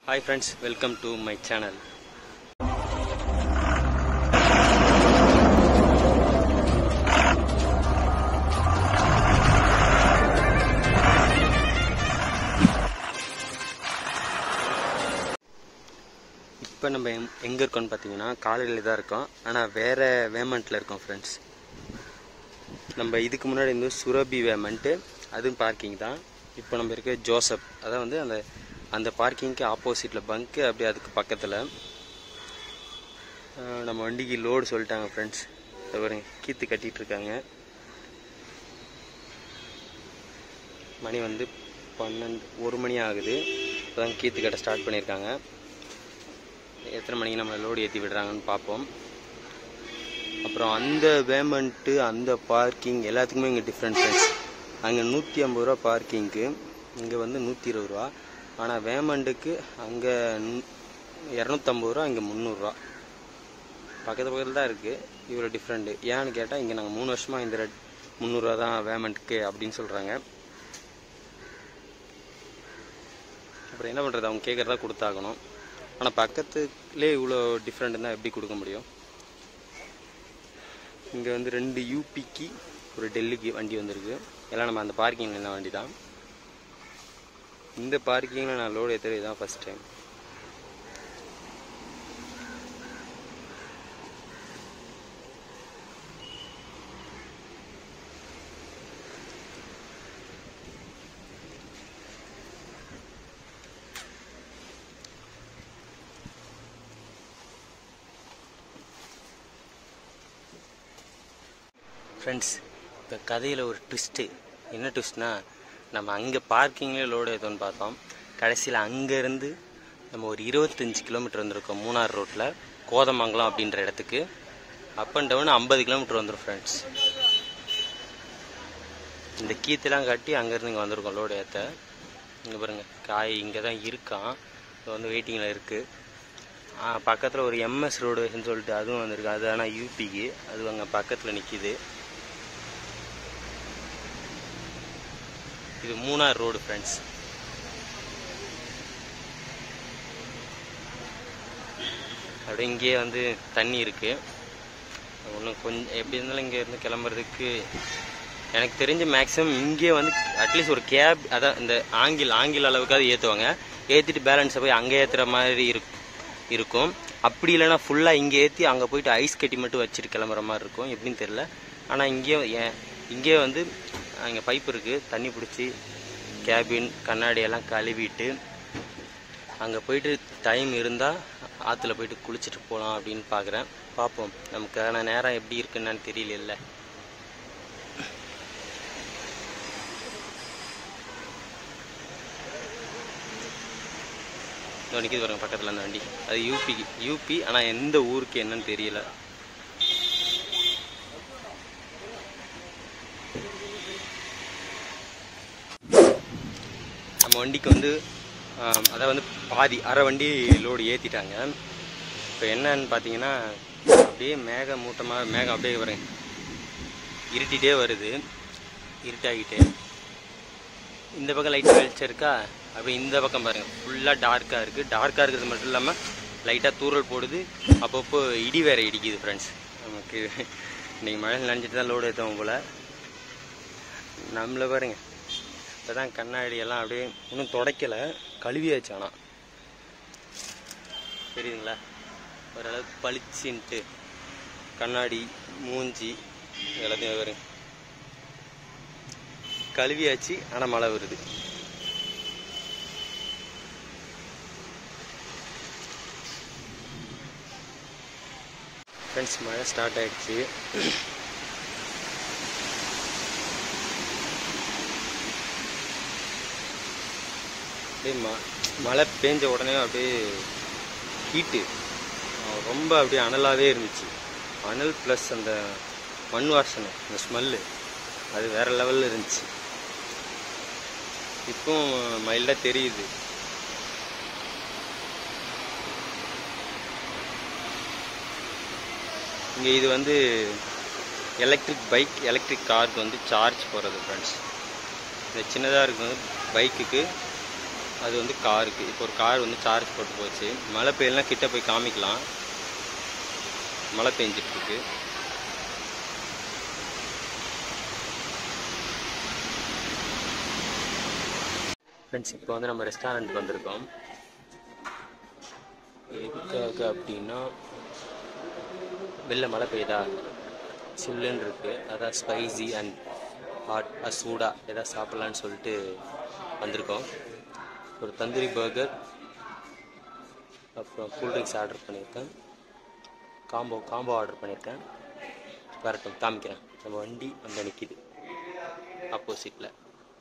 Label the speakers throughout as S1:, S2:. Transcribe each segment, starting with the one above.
S1: hi friends welcome to my channel இப்போ நம்ம எங் எங்கே இருக்கோம்னு பார்த்தீங்கன்னா காலையில் தான் இருக்கோம் ஆனால் வேறு வேமெண்ட்டில் இருக்கோம் ஃப்ரெண்ட்ஸ் நம்ம இதுக்கு முன்னாடி இருந்து சுரபி வேமெண்ட்டு அதுவும் பார்க்கிங் தான் இப்போ நம்ம இருக்க ஜோசப் அதான் வந்து அந்த அந்த பார்க்கிங்க்கு ஆப்போசிட்டில் பங்க்கு அப்படியே அதுக்கு பக்கத்தில் நம்ம வண்டிக்கு லோடு சொல்லிட்டாங்க ஃப்ரெண்ட்ஸ் பாருங்க கீத்து கட்டிகிட்டு இருக்காங்க மணி வந்து பன்னெண்டு ஒரு மணி ஆகுது இப்போதான் கீத்து கட்ட ஸ்டார்ட் பண்ணியிருக்காங்க எத்தனை மணிக்கு நம்ம லோடு ஏற்றி விடுறாங்கன்னு பார்ப்போம் அப்புறம் அந்த பேமெண்ட்டு அந்த பார்க்கிங் எல்லாத்துக்குமே இங்கே டிஃப்ரெண்ட் ஃப்ரெண்ட்ஸ் அங்கே நூற்றி ஐம்பது ரூபா பார்க்கிங்க்கு இங்கே வந்து நூற்றி இருபது ரூபா ஆனால் வேமெண்ட்டுக்கு அங்கே இரநூத்தம்பது ரூபா இங்கே முந்நூறுரூவா பக்கத்து பக்கத்தில் தான் இருக்குது இவ்வளோ டிஃப்ரெண்ட்டு ஏன்னு கேட்டால் இங்கே நாங்கள் மூணு வருஷமாக இந்த ரெட் முந்நூறுரூவா தான் வேமெண்ட்டுக்கு அப்படின்னு சொல்கிறாங்க அப்புறம் என்ன பண்ணுறது அவங்க கேட்குறதா கொடுத்தாகணும் ஆனால் பக்கத்துலேயே இவ்வளோ டிஃப்ரெண்ட் இருந்தால் எப்படி கொடுக்க முடியும் இங்கே வந்து ரெண்டு யூபிக்கு ஒரு டெல்லிக்கு வண்டி வந்திருக்கு எல்லாம் நம்ம அந்த பார்க்கிங்கில் நின்ன வண்டி தான் இந்த பார்க்கிங்கில் நான் லோடு ஏற்றுறது தான் ஃபஸ்ட் டைம் ஃப்ரெண்ட்ஸ் இப்போ கதையில் ஒரு ட்விஸ்ட்டு என்ன ட்விஸ்ட்னா நம்ம அங்கே பார்க்கிங்லேயே லோடு ஏற்றோன்னு பார்த்தோம் கடைசியில் அங்கேருந்து நம்ம ஒரு இருபத்தஞ்சி கிலோமீட்டர் வந்திருக்கோம் மூணார் ரோட்டில் கோதமங்கலம் அப்படின்ற இடத்துக்கு அப் அண்ட் டவுன் ஐம்பது கிலோமீட்டர் வந்துடும் ஃப்ரெண்ட்ஸ் இந்த கீத்தெல்லாம் காட்டி அங்கேருந்து இங்கே வந்திருக்கோம் லோடு ஏற்ற இங்கே பாருங்கள் காய் இங்கே தான் இருக்கான் இது வந்து வெயிட்டிங்கில் இருக்குது பக்கத்தில் ஒரு எம்எஸ் ரோடுன்னு சொல்லிட்டு அதுவும் வந்திருக்கு அது ஆனால் யூபிக்கு அது அங்கே பக்கத்தில் நிற்கிது இது மூணார் ரோடு ஃப்ரெண்ட்ஸ் அப்படியே இங்கேயே வந்து தண்ணி இருக்குது ஒன்றும் கொஞ்சம் எப்படி இருந்தாலும் இங்கே இருந்து கிளம்புறதுக்கு எனக்கு தெரிஞ்ச மேக்ஸிமம் இங்கே வந்து அட்லீஸ்ட் ஒரு கேப் அதான் இந்த ஆங்கில் ஆங்கில அளவுக்காவது ஏற்றுவாங்க ஏற்றிட்டு பேலன்ஸை போய் அங்கே ஏற்றுற மாதிரி இருக்கும் இருக்கும் அப்படி இல்லைன்னா ஃபுல்லாக இங்கே ஏற்றி அங்கே போயிட்டு ஐஸ் கட்டி மட்டும் வச்சுட்டு கிளம்புற மாதிரி இருக்கும் எப்படின்னு தெரில ஆனால் இங்கேயே ஏன் இங்கே வந்து அங்கே பைப் இருக்குது தண்ணி பிடிச்சி கேபின் கண்ணாடி எல்லாம் கழுவிட்டு அங்கே போயிட்டு டைம் இருந்தால் ஆற்றுல போயிட்டு குளிச்சுட்டு போகலாம் அப்படின்னு பார்க்குறேன் பார்ப்போம் நமக்கான நேரம் எப்படி இருக்குன்னு தெரியல நிற்கிது பாருங்க பக்கத்தில் அந்த வண்டி அது யூபிக்கு யூபி ஆனால் எந்த ஊருக்கு என்னன்னு தெரியல நம்ம வண்டிக்கு வந்து அதை வந்து பாதி அரை வண்டி லோடு ஏற்றிட்டாங்க இப்போ என்னன்னு பார்த்தீங்கன்னா அப்படியே மேக மூட்டமாக மேகம் அப்படியே வருங்க இருட்டிகிட்டே வருது இருட்டாகிட்டே இந்த பக்கம் லைட் வெளிச்சம் இருக்கா அப்படி இந்த பக்கம் பாருங்கள் ஃபுல்லாக டார்க்காக இருக்குது டார்க்காக இருக்கிறது மட்டும் இல்லாமல் லைட்டாக தூரல் போடுது அப்பப்போ இடி வேற இடிக்குது ஃப்ரெண்ட்ஸ் நமக்கு இன்றைக்கி மழை நினைஞ்சிட்டு தான் லோடு ஏற்றுவோம் போல் நம்மளை பாருங்க இப்போ தான் கண்ணாடி எல்லாம் அப்படியே இன்னும் துடைக்கலை கழுவியாச்சு ஆனால் தெரியுதுங்களா ஓரளவுக்கு பளிச்சுன்ட்டு கண்ணாடி மூஞ்சி எல்லாத்தையும் வருங்க கழுவியாச்சு ஆனால் மழை வருது ஃப்ரெண்ட்ஸ் மழை ஸ்டார்ட் ஆகிடுச்சு அப்படியே ம மழை பேஞ்ச உடனே அப்படியே ஹீட்டு ரொம்ப அப்படியே அனலாகவே இருந்துச்சு அனல் ப்ளஸ் அந்த மண் வாசனை அந்த ஸ்மெல்லு அது வேற லெவலில் இருந்துச்சு இப்போ மைல்டாக தெரியுது இங்கே இது வந்து எலக்ட்ரிக் பைக் எலக்ட்ரிக் காருக்கு வந்து சார்ஜ் போகிறது ஃப்ரெண்ட்ஸ் இந்த சின்னதாக இருக்கிறது பைக்குக்கு அது வந்து காருக்கு இப்போ ஒரு கார் வந்து சார்ஜ் போட்டு போச்சு மழை பெய்யலாம் கிட்ட போய் காமிக்கலாம் மழை பெஞ்சிட்டு இருக்கு ஃப்ரெண்ட்ஸ் இப்போ வந்து நம்ம ரெஸ்டாரண்ட்டுக்கு வந்திருக்கோம் எதுக்காக அப்படின்னா வெளில மழை பெய்யுதா சில்லுன்னு இருக்கு அதான் ஸ்பைசி அண்ட் ஹாட் சூடாக எதாவது சாப்பிட்லான்னு சொல்லிட்டு வந்திருக்கோம் ஒரு தந்தூரி பர்கர் அப்புறம் கூல்ட்ரிங்க்ஸ் ஆர்டர் பண்ணியிருக்கேன் காம்போ காம்போ ஆர்டர் பண்ணியிருக்கேன் வரட்டும் காமிக்கிறேன் நம்ம வண்டி அங்கே நிற்கிது ஆப்போசிட்டில்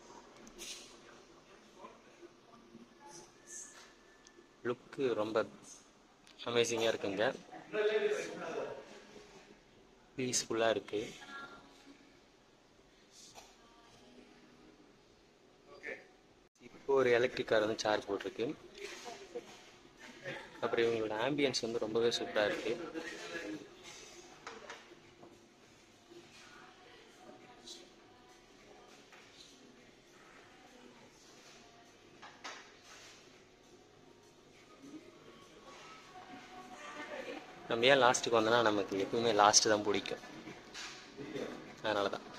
S1: லுக்கு ரொம்ப அமேசிங்காக இருக்குங்க பீஸ்ஃபுல்லாக இருக்குது இப்போ ஒரு எலக்ட்ரிக் கார் வந்து சார்ஜ் போட்டிருக்கு அப்புறம் இவங்களோட ஆம்பியன்ஸ் வந்து ரொம்பவே சூப்பராக இருக்கு நம்ம ஏன் லாஸ்ட்டுக்கு வந்தோம்னா நமக்கு எப்பவுமே லாஸ்ட்டு தான் பிடிக்கும் அதனால தான்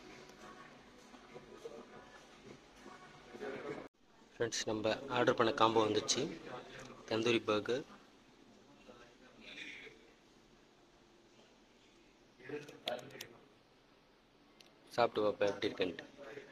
S1: ஃப்ரெண்ட்ஸ் நம்ம ஆர்டர் பண்ண காம்போ வந்துச்சு தந்தூரி பர்கர் சாப்பிட்டு பார்ப்பேன் எப்படி இருக்குன்ட்டு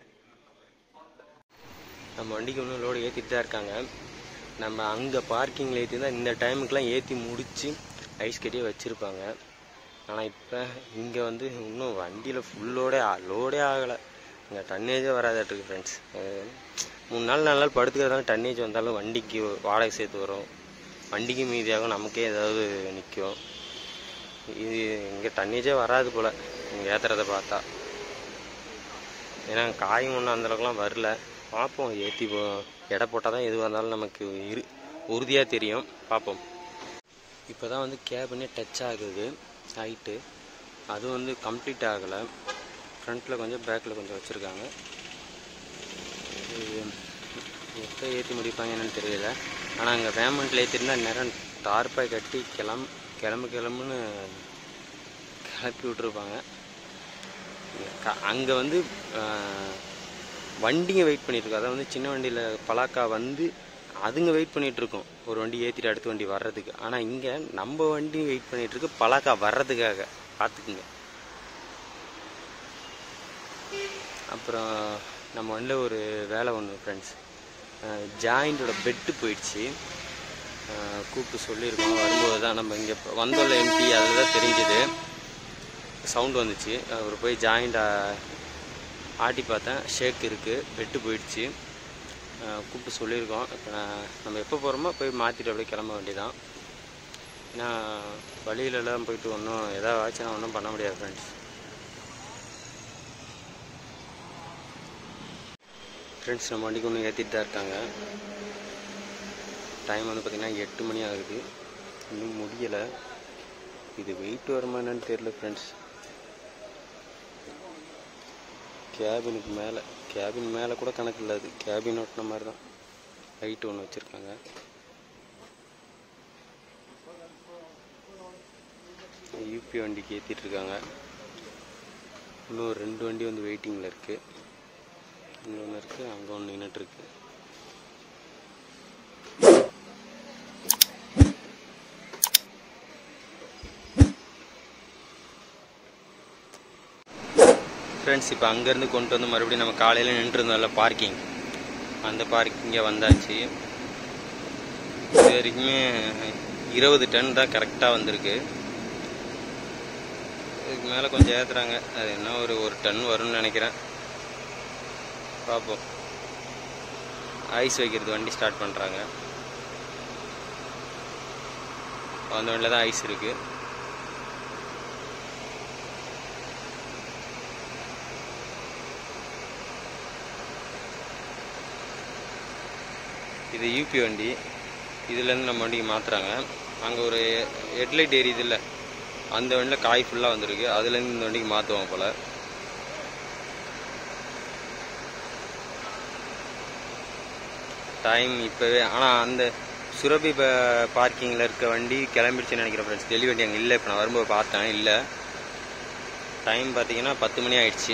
S1: நம்ம வண்டிக்கு இன்னும் லோடு ஏற்றிட்டு தான் இருக்காங்க நம்ம அங்கே பார்க்கிங்கில் ஏற்றி தான் இந்த டைமுக்கெலாம் ஏற்றி முடித்து ஐஸ் கட்டியே வச்சுருப்பாங்க ஆனால் இப்போ இங்கே வந்து இன்னும் வண்டியில் ஃபுல்லோடே லோடே ஆகலை இங்கே டன்னேஜே வராதாட்டுருக்கு ஃப்ரெண்ட்ஸ் மூணு நாள் நாலு நாள் படுத்துக்கிறதால டன்னேஜ் வந்தாலும் வண்டிக்கு வாடகை சேர்த்து வரும் வண்டிக்கு மீதியாகும் நமக்கே ஏதாவது நிற்கும் இது இங்கே டன்னேஜே வராது போல் இங்கே ஏற்றுறதை பார்த்தா ஏன்னா காயும் ஒன்றும் அந்தளவுக்குலாம் வரல பார்ப்போம் ஏற்றி போ எடை போட்டால் தான் எதுவாக இருந்தாலும் நமக்கு இரு உறுதியாக தெரியும் பார்ப்போம் இப்போ தான் வந்து கேபினே டச் ஆகுது ஹைட்டு அது வந்து கம்ப்ளீட் ஆகலை ஃப்ரண்ட்டில் கொஞ்சம் பேக்கில் கொஞ்சம் வச்சுருக்காங்க எப்போ ஏற்றி முடிப்பாங்க என்னன்னு தெரியல ஆனால் அங்கே பேமெண்ட்டில் ஏற்றிருந்தா நேரம் டார்ப்பாய் கட்டி கிளம்பு கிளம்பு கிளம்புன்னு கிளப்பி விட்ருப்பாங்க அங்கே வந்து வண்டிங்க வெயிட் பண்ணிகிட்ருக்கோம் அதாவது வந்து சின்ன வண்டியில் பலாக்கா வந்து அதுங்க வெயிட் பண்ணிகிட்ருக்கோம் ஒரு வண்டி ஏற்றிட்டு அடுத்த வண்டி வர்றதுக்கு ஆனால் இங்கே நம்ம வண்டி வெயிட் பண்ணிகிட்ருக்கு பலாக்கா வர்றதுக்காக பார்த்துக்குங்க அப்புறம் நம்ம வண்டியில் ஒரு வேலை ஒன்று ஃப்ரெண்ட்ஸ் ஜாயிண்டோட பெட்டு போயிடுச்சு கூப்பிட்டு சொல்லியிருக்கோம் வரும்போது தான் நம்ம இங்கே வந்தோம்ல எம்டி அதில் தான் தெரிஞ்சுது சவுண்டு வந்துச்சு அவர் போய் ஜாயிண்ட் ஆட்டி பார்த்தேன் ஷேக் இருக்குது பெட்டு போயிடுச்சு கூப்பிட்டு சொல்லியிருக்கோம் இப்போ நான் நம்ம எப்போ போகிறோமோ போய் மாற்றிட்டு அப்படியே கிளம்ப வேண்டியதான் ஏன்னா வழியிலலாம் போயிட்டு ஒன்றும் எதாவது ஆச்சுன்னா ஒன்றும் பண்ண முடியாது ஃப்ரெண்ட்ஸ் ஃப்ரெண்ட்ஸ் நம்ம வண்டிக்கு ஒன்று ஏற்றிட்டு தான் இருக்காங்க டைம் வந்து பார்த்திங்கன்னா எட்டு மணி ஆகுது இன்னும் முடியலை இது வெயிட் வருமா என்னன்னு தெரியல ஃப்ரெண்ட்ஸ் கேபினுக்கு மேலே கேபின் மேலே கூட கணக்கு இல்லை அது கேபின் ஓட்டின மாதிரி தான் ஹைட் ஒன்று வச்சுருக்காங்க யூபி வண்டிக்கு ஏற்றிட்டு இருக்காங்க இன்னும் ரெண்டு வண்டி வந்து வெயிட்டிங்கில் இருக்குது இன்னொன்று இருக்குது அங்கே ஒன்று நின்றுட்டுருக்கு ஃப்ரெண்ட்ஸ் இப்போ அங்கேருந்து கொண்டு வந்து மறுபடியும் நம்ம காலையில் நின்றுருந்தோம்ல பார்க்கிங் அந்த பார்க்கிங்கே வந்தாச்சு இது வரைக்குமே இருபது டன் தான் கரெக்டாக வந்திருக்கு இதுக்கு மேலே கொஞ்சம் ஏற்றுறாங்க அது என்ன ஒரு ஒரு டன் வரும்னு நினைக்கிறேன் பார்ப்போம் ஐஸ் வைக்கிறது வண்டி ஸ்டார்ட் பண்ணுறாங்க அந்த வண்டியில் தான் ஐஸ் இருக்குது இது யூபி வண்டி இதுலேருந்து நம்ம வண்டிக்கு மாற்றுறாங்க அங்கே ஒரு ஹெட்லைட் எரியுது இல்லை அந்த வண்டியில் காய் ஃபுல்லாக வந்திருக்கு அதுலேருந்து இந்த வண்டிக்கு மாற்றுவோம் போல் டைம் இப்போவே ஆனால் அந்த சுரபி பார்க்கிங்கில் இருக்க வண்டி கிளம்பிடுச்சுன்னு நினைக்கிறேன் ஃப்ரெண்ட்ஸ் டெல்லி வண்டி அங்கே இல்லை இப்போ நான் வரும்போது பார்த்தேன் இல்லை டைம் பார்த்தீங்கன்னா பத்து மணி ஆயிடுச்சு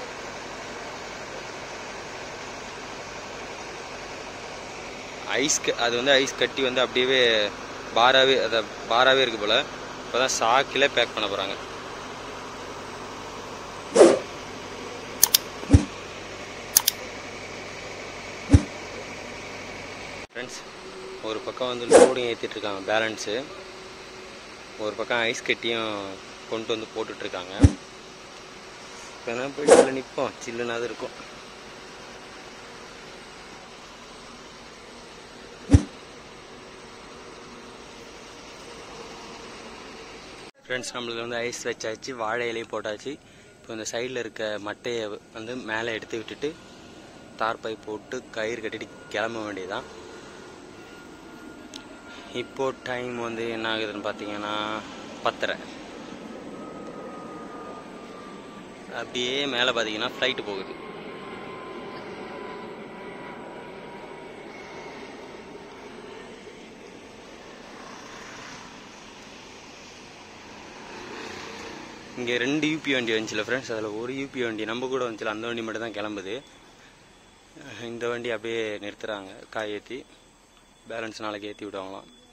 S1: ஐஸ் க- அது வந்து ஐஸ் கட்டி வந்து அப்படியே பாராவே அதை பாராவே இருக்கு போல் இப்போ தான் சாக்கில் பேக் பண்ண போகிறாங்க ஃப்ரெண்ட்ஸ் ஒரு பக்கம் வந்து லோடிங் ஏற்றிட்டு இருக்காங்க பேலன்ஸு ஒரு பக்கம் ஐஸ் கட்டியும் கொண்டு வந்து போட்டுட்ருக்காங்க இப்போ என்ன போயிட்டு அதில் நிற்போம் சில்லுனாது இருக்கும் ஃப்ரெண்ட்ஸ் நம்மளுக்கு வந்து ஐஸ் வச்சாச்சு வாழை இலையை போட்டாச்சு இப்போ இந்த சைடில் இருக்க மட்டையை வந்து மேலே எடுத்து விட்டுட்டு தார்பை போட்டு கயிறு கட்டிட்டு கிளம்ப வேண்டியதுதான் இப்போ டைம் வந்து என்ன ஆகுதுன்னு பார்த்தீங்கன்னா பத்தரை அப்படியே மேலே பார்த்தீங்கன்னா ஃப்ளைட்டு போகுது இங்கே ரெண்டு யூபி வண்டி வந்துச்சுல ஃப்ரெண்ட்ஸ் அதில் ஒரு யூபி வண்டி நம்ம கூட வந்துச்சுல அந்த வண்டி மட்டும் தான் கிளம்புது இந்த வண்டி அப்படியே நிறுத்துறாங்க காய் ஏற்றி பேலன்ஸ் நாளைக்கு ஏற்றி விடுவாங்களாம்